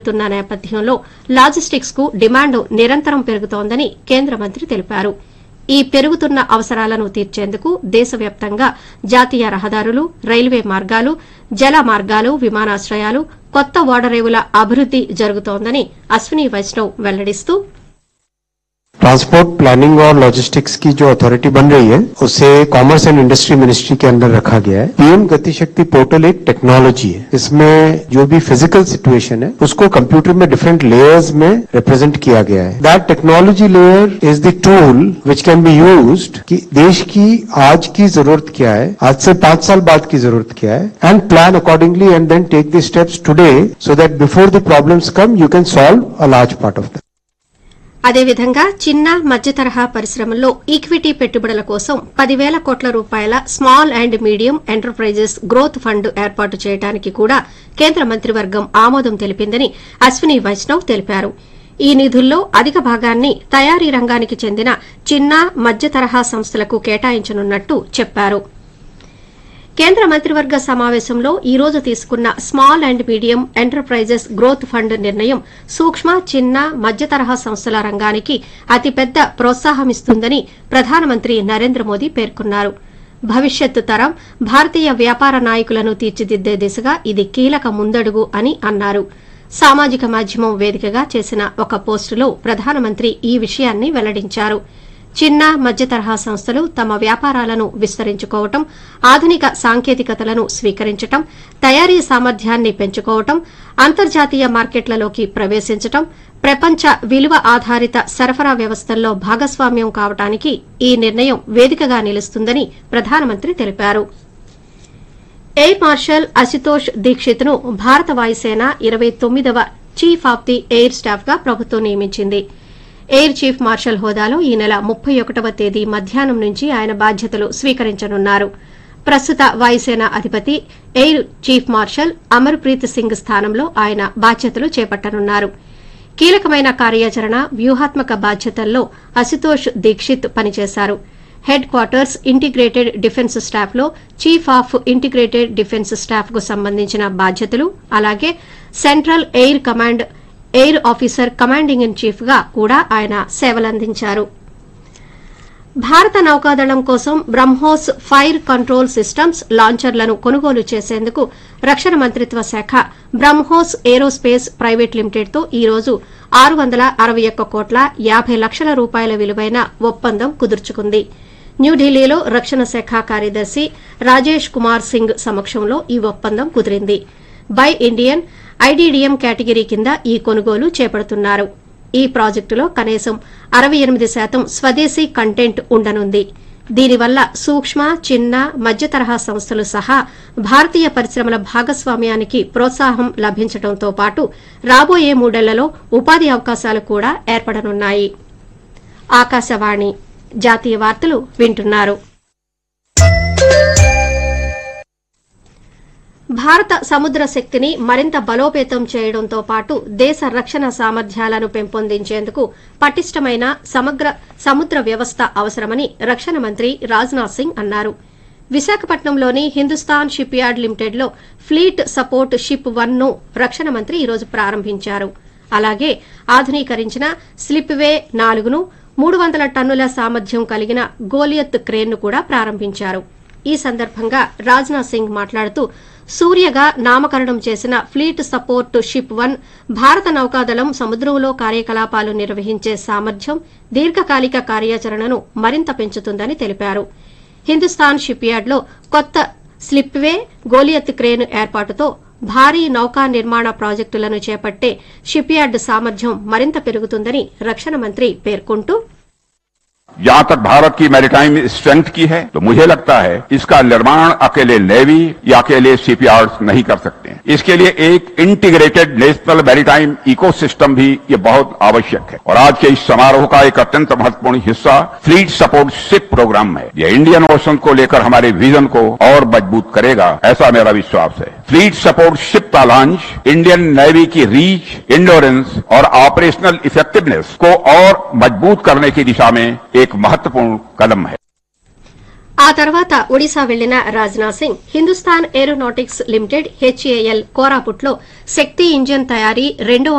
పెరుగుతున్న నేపథ్యంలో లాజిస్టిక్స్ కు డిమాండ్ నిరంతరం పెరుగుతోందని కేంద్ర మంత్రి తెలిపారు ఈ పెరుగుతున్న అవసరాలను తీర్చేందుకు దేశవ్యాప్తంగా జాతీయ రహదారులు రైల్వే మార్గాలు జల మార్గాలు విమానాశ్రయాలు కొత్త ఓడరేవుల అభివృద్ది జరుగుతోందని అశ్విని వైష్ణవ్ వెల్లడిస్తూ ट्रांसपोर्ट प्लानिंग और लॉजिस्टिक्स की जो अथॉरिटी बन रही है उसे कॉमर्स एंड इंडस्ट्री मिनिस्ट्री के अंदर रखा गया है पीएम गति शक्ति पोर्टल एक टेक्नोलॉजी है इसमें जो भी फिजिकल सिचुएशन है उसको कंप्यूटर में डिफरेंट लेयर्स में रिप्रेजेंट किया गया है that technology layer is the tool which can be used कि देश की आज की जरूरत क्या है आज से पांच साल बाद की जरूरत क्या है and plan accordingly and then take the steps today so that before the problems come you can solve a large part of that అదేవిధంగా చిన్న మధ్య తరహా పరిశ్రమల్లో ఈక్విటీ పెట్టుబడుల కోసం పదివేల కోట్ల రూపాయల small and medium enterprises growth fund ఏర్పాటు చేయడానికి కూడా కేంద్ర మంత్రివర్గం ఆమోదం తెలిపిందని అశ్విని వైష్ణవ్ తెలిపారు ఈ నిధుల్లో అధిక భాగాన్ని తయారీ రంగానికి చెందిన చిన్న మధ్య తరహా సంస్థలకు కేటాయించనున్నట్టు చెప్పారు కేంద్ర మంత్రివర్గ సమావేశంలో ఈ రోజు తీసుకున్న small and medium enterprises growth fund నిర్ణయం సూక్ష్మ చిన్న మధ్య తరహా సంస్థల రంగానికి అతిపెద్ద ప్రోత్సాహమిస్తుందని ప్రధానమంత్రి నరేంద్ర మోదీ పేర్కొన్నారు భవిష్యత్తు తరం భారతీయ వ్యాపార నాయకులను తీర్చిదిద్దే దిశగా ఇది కీలక ముందడుగు అని అన్నారు సామాజిక మాధ్యమం వేదికగా చేసిన ఒక పోస్టులో ప్రధానమంత్రి ఈ విషయాన్ని వెల్లడించారు చిన్న మధ్య తరహా సంస్థలు తమ వ్యాపారాలను విస్తరించుకోవటం ఆధునిక సాంకేతికతలను స్వీకరించటం తయారీ సామర్థ్యాన్ని పెంచుకోవటం అంతర్జాతీయ మార్కెట్లలోకి ప్రవేశించటం ప్రపంచ విలువ ఆధారిత సరఫరా వ్యవస్థల్లో భాగస్వామ్యం కావటానికి ఈ నిర్ణయం వేదికగా నిలుస్తుందని ప్రధానమంత్రి తెలిపారు ఎయిర్ మార్షల్ అశుతోష్ దీక్షిత్ ను భారత వాయుసేన ఇరవై తొమ్మిదవ chief of the air staff గా ప్రభుత్వం నియమించింది ఎయిర్ చీఫ్ మార్షల్ హోదాలో ఈ నెల ముప్పై ఒకటవ తేదీ మధ్యాహ్నం నుంచి ఆయన బాధ్యతలు స్వీకరించనున్నారు ప్రస్తుత వాయుసేన అధిపతి air chief marshal Amarpreet Singh స్థానంలో ఆయన బాధ్యతలు చేపట్టనున్నారు కీలకమైన కార్యాచరణ వ్యూహాత్మక బాధ్యతల్లో అశుతోష్ దీక్షిత్ పనిచేశారు headquarters integrated defence staff లో chief of integrated defence staff కు సంబంధించిన బాధ్యతలు అలాగే central air command air officer commanding in chief గా కూడా ఆయన సేవలందించారు భారత నౌకాదళం కోసం బ్రహ్మోస్ ఫైర్ కంట్రోల్ సిస్టమ్స్ లాంచర్లను కొనుగోలు చేసేందుకు రక్షణ మంత్రిత్వ శాఖ బ్రహ్మోస్ ఏరోస్పేస్ ప్రైవేట్ లిమిటెడ్ తో ఈ రోజు ఆరు వందల అరవై ఒక్క కోట్ల యాభై లక్షల రూపాయల విలువైన ఒప్పందం కుదుర్చుకుంది న్యూఢిల్లీలో రక్షణ శాఖ కార్యదర్శి రాజేష్ కుమార్ సింగ్ సమక్షంలో ఈ ఒప్పందం కుదిరింది బై ఇండియన్ ఐడీడీఎం కేటగిరీ కింద ఈ కొనుగోలు చేపడుతున్నారు ఈ ప్రాజెక్టులో కనీసం అరవై ఎనిమిది శాతం స్వదేశీ కంటెంట్ ఉండనుంది దీనివల్ల సూక్ష్మ చిన్న మధ్య తరహా సంస్థలు సహా భారతీయ పరిశ్రమల భాగస్వామ్యానికి ప్రోత్సాహం లభించడంతో పాటు రాబోయే మూడేళ్లలో ఉపాధి అవకాశాలు కూడా ఏర్పడనున్నాయి ఆకాశవాణి జాతీయ వార్తలు వింటున్నారు భారత సముద్ర శక్తిని మరింత బలోపేతం చేయడంతో పాటు దేశ రక్షణ సామర్థ్యాలను పెంపొందించేందుకు పటిష్టమైన సమగ్ర సముద్ర వ్యవస్థ అవసరమని రక్షణ మంత్రి రాజ్నాథ్ సింగ్ అన్నారు విశాఖపట్నంలోని హిందుస్థాన్ షిప్ యార్డ్ లిమిటెడ్ లో ఫ్లీట్ సపోర్ట్ షిప్ వన్ ను రక్షణ మంత్రి ఈరోజు ప్రారంభించారు అలాగే ఆధునీకరించిన స్లిప్ వే నాలుగును మూడు వందల టన్నుల సామర్థ్యం కలిగిన గోలియత్ క్రేన్ ను కూడా ప్రారంభించారు ఈ సందర్భంగా రాజ్నాథ్ సింగ్ మాట్లాడుతూ సూర్యగా నామకరణం చేసిన ఫ్లీట్ సపోర్ట్ షిప్ వన్ భారత నౌకాదళం సముద్రంలో కార్యకలాపాలు నిర్వహించే సామర్థ్యం దీర్ఘకాలిక కార్యాచరణను మరింత పెంచుతుందని తెలిపారు హిందుస్థాన్ షిప్ యార్డ్లో కొత్త స్లిప్వే గోలియత్ క్రేన్ ఏర్పాటుతో భారీ నౌకా నిర్మాణ ప్రాజెక్టులను చేపట్టే షిప్ యార్డ్ సామర్థ్యం మరింత పెరుగుతుందని రక్షణ మంత్రి పేర్కొంటూ जहां तक भारत की मैरिटाइम स्ट्रेंथ की है तो मुझे लगता है इसका निर्माण अकेले नेवी या अकेले शिपयार्ड्स नहीं कर सकते हैं इसके लिए एक इंटीग्रेटेड नेशनल मैरिटाइम इकोसिस्टम भी ये बहुत आवश्यक है और आज के इस समारोह का एक अत्यंत महत्वपूर्ण हिस्सा फ्लीट सपोर्ट शिप प्रोग्राम है ये इंडियन ओशन को लेकर हमारे विजन को और मजबूत करेगा ऐसा मेरा विश्वास है फ्लीट सपोर्ट शिप का लॉन्च इंडियन नेवी की रीच इंडोरेंस और ऑपरेशनल इफेक्टिवनेस को और मजबूत करने की दिशा में एक महत्वपूर्ण कदम है ఆ తర్వాత ఒడిశా వెళ్లిన Rajnath Singh Hindustan Aeronautics Limited HAL కోరాపుట్లో శక్తి ఇంజిన్ తయారీ రెండవ